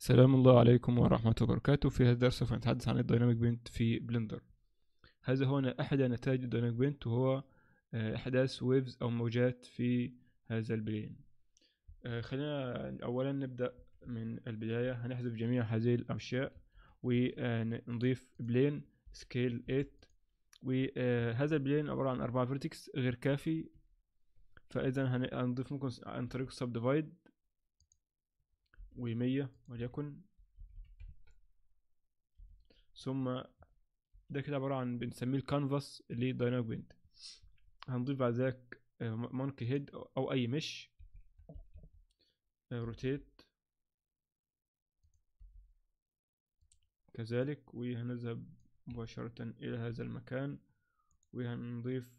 سلام الله عليكم ورحمة الله وبركاته في هذا الدرس سوف نتحدث عن الديناميك بينت في بلندر هذا هو أحد نتائج الديناميك بينت وهو آه، إحداث ويفز أو موجات في هذا البلين آه، خلينا أولا نبدأ من البداية هنحذف جميع هذه الأشياء ونضيف بلين سكيل 8 وهذا البلين عبارة عن أربعة فيرتكس غير كافي فإذا هنضيف ممكن عن طريق سب ديفايد ومية وليكن ثم ده كده عبارة عن بنسميه الكانفاس اللي دايناميك بينت هنضيف بعد ذلك مونكي هيد أو أي مش روتيت كذلك وهنذهب مباشرة إلى هذا المكان وهنضيف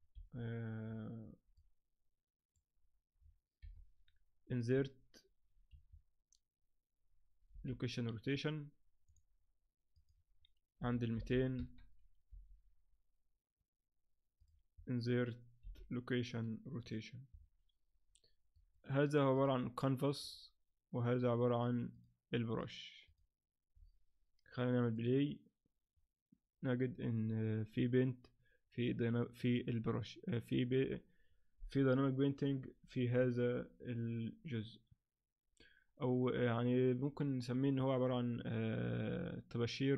insert location rotation عند الميتين insert location rotation هذا عبارة عن canvas وهذا عبارة عن البرش خلينا نعمل بلاي نجد ان في بنت في دينا في البرش في بي في ديناميك بينتنج في هذا الجزء او يعني ممكن نسميه ان هو عبارة عن طباشير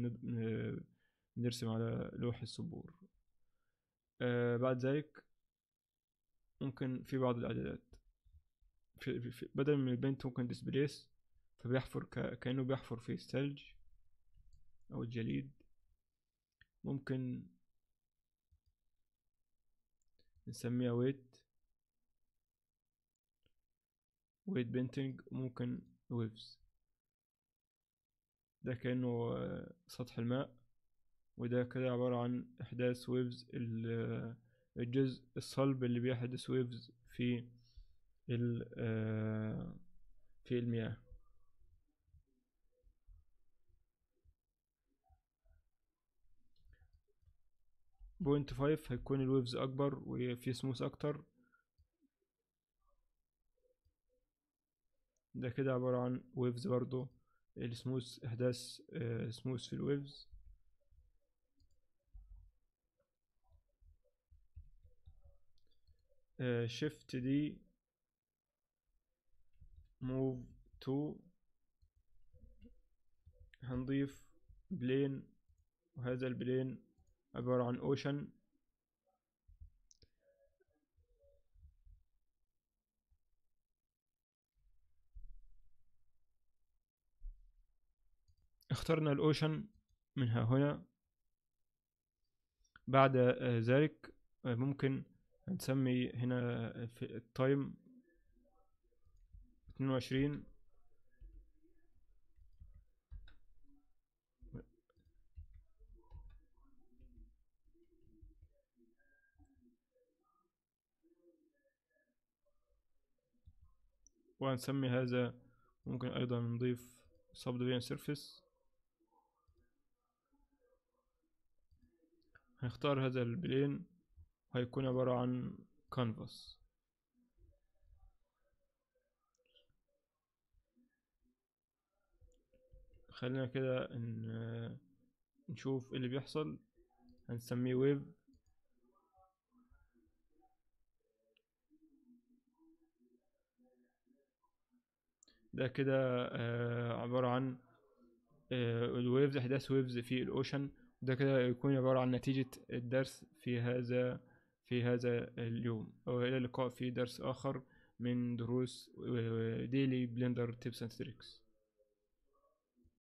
ونرسم على لوح السبور بعد ذلك ممكن في بعض الاعدادات في في بدل من البنت ممكن ديسبليس فبيحفر كأنه بيحفر في الثلج او الجليد ممكن نسميها ويت ويت بينتنج ممكن ويفز ده كأنه سطح الماء وده كده عبارة عن إحداث ويفز الجزء الصلب اللي بيحدث ويفز في في المياه بوينت فايف هيكون الويفز أكبر وفي سموث أكتر ده كده عبارة عن ويفز برضو السموث إحداث سموث في الويفز شيفت دي موف تو هنضيف بلين وهذا البلين عبارة عن اوشن اخترنا الاوشن منها هنا بعد ذلك ممكن هنسمي هنا في التايم اتنين وعشرين وهنسمي هذا ممكن ايضا نضيف subdivision surface هنختار هذا البلين هيكون عبارة عن canvas خلينا كده نشوف اللي بيحصل هنسميه ويف ده كده عبارة عن الويفز احداث ويفز في الاوشن ده كده يكون عبارة عن نتيجة الدرس في هذا في هذا اليوم والى اللقاء في درس اخر من دروس ديلي بلندر تيبس اند تريكس